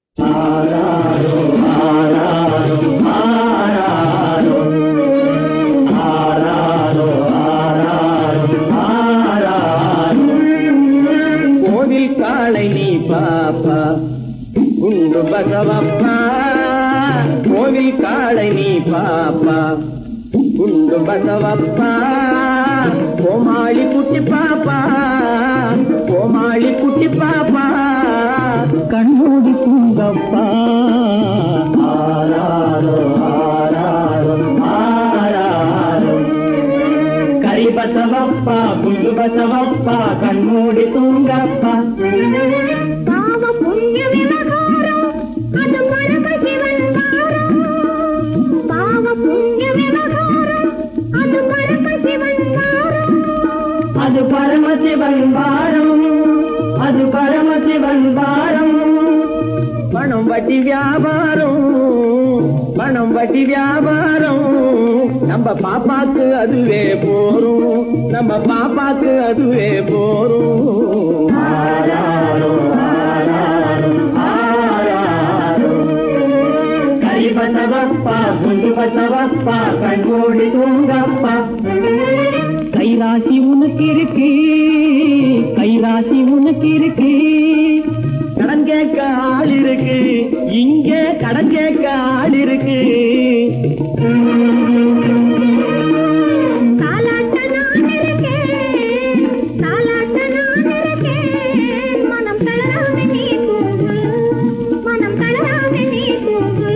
கோவில் காளை நீ பாப்பா குண்டு பசவப்பா கோவில் காளை நீ பாப்பா குண்டு பசவப்பா கோமாளி குட்டி பாப்பா கோமாளி குட்டி பாப்பா கண்மூடி தூங்கப்பா ஆராரோ ஆராரோ ஆராரோ கரி பசவப்பா குண்டு பசவப்பா கண்மூடி தூங்கப்பா பாவ புண்ணிய விவகாரம் அது மரப சிவன் வாரம் பாவ புண்ணிய விவகாரம் அது மரப சிவன் வாரம் அது பரமசிவன் வாரம் அது பரமசிவன் வாரம் பணம் வட்டி வியாபாரம் பணம் வட்டி வியாபாரம் நம்ம பாப்பாக்கு அதுவே போரும் நம்ம பாப்பாக்கு அதுவே போரும் ஆராரோ, ஆராரோ, ஆராரோ. கை பசவப்பா குண்டு பசவப்பா கண்மூடி தூங்கப்பா கைராசி உனக்கு இருக்கு கைராசி உனக்கு இருக்கு கடன் கேட்க ஆள் இருக்கு இங்க கடன் கேட்க ஆள் இருக்கு தாலாட்ட நான் இருக்கேன் தாலாட்ட நான் இருக்கேன் மனம் தளராம நீ தூங்கு மனம் தளராம நீ தூங்கு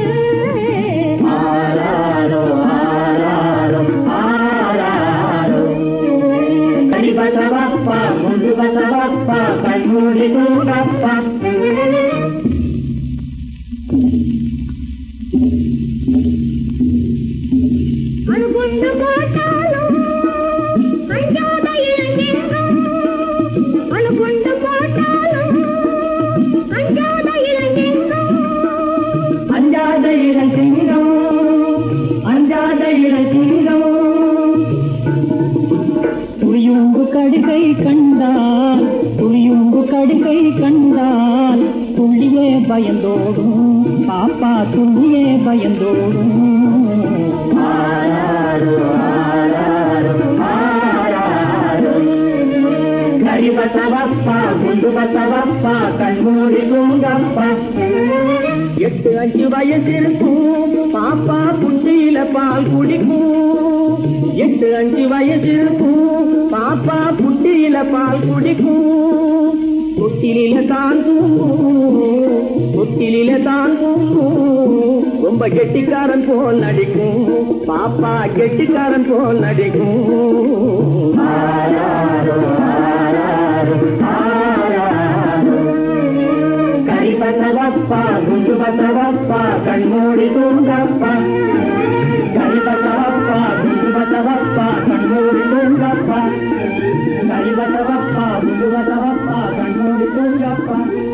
ஆராரோ, ஆராரோ, ஆராரோ. கை பசவப்பா குண்டு பசவப்பா கண்மூடி தூங்கப்பா அணுகுண்டு போட்டாலும் அஞ்சாத இளைஞர்கள் அணுகுண்டு போட்டாலும் அஞ்சாத இளைஞர்கள் அஞ்சாத இளசிங்கம் அஞ்சாத இளசிங்கம் துளியும்பு கடுகை கண்டால் துளியும்பு கடுகை கண்டால் துள்ளியே பயந்தோடும் பாப்பா துள்ளியே பயந்தோடும் ஆராரோ, ஆராரோ, ஆராரோ. கரி பசவப்பா குண்டு பசவப்பா கண்மூடி தூங்கப்பா எட்டு அஞ்சு வயசு இருக்கும் பாப்பா புட்டியில பால் குடிக்கும் எட்டு அஞ்சு வயசு இருக்கும் பாப்பா புட்டியில பால் குடிக்கும் தொட்டிலில தான் தூங்கும் தொட்டிலில தான் தூங்கும் ரொம்ப கெட்டிக்காரன் போல் நடிக்கும் பாப்பா கெட்டிக்காரன் போல் நடிக்கும் ஆராரோ, ஆராரோ, ஆராரோ. கை பசவப்பா குண்டு பசவப்பா கண்மூடி தூங்கப்பா கை பசவப்பா குண்டு பசவப்பா கண்மூடி தூங்கப்பா கை பசவப்பா குண்டு பசவப்பா கண்மூடி தூங்கப்பா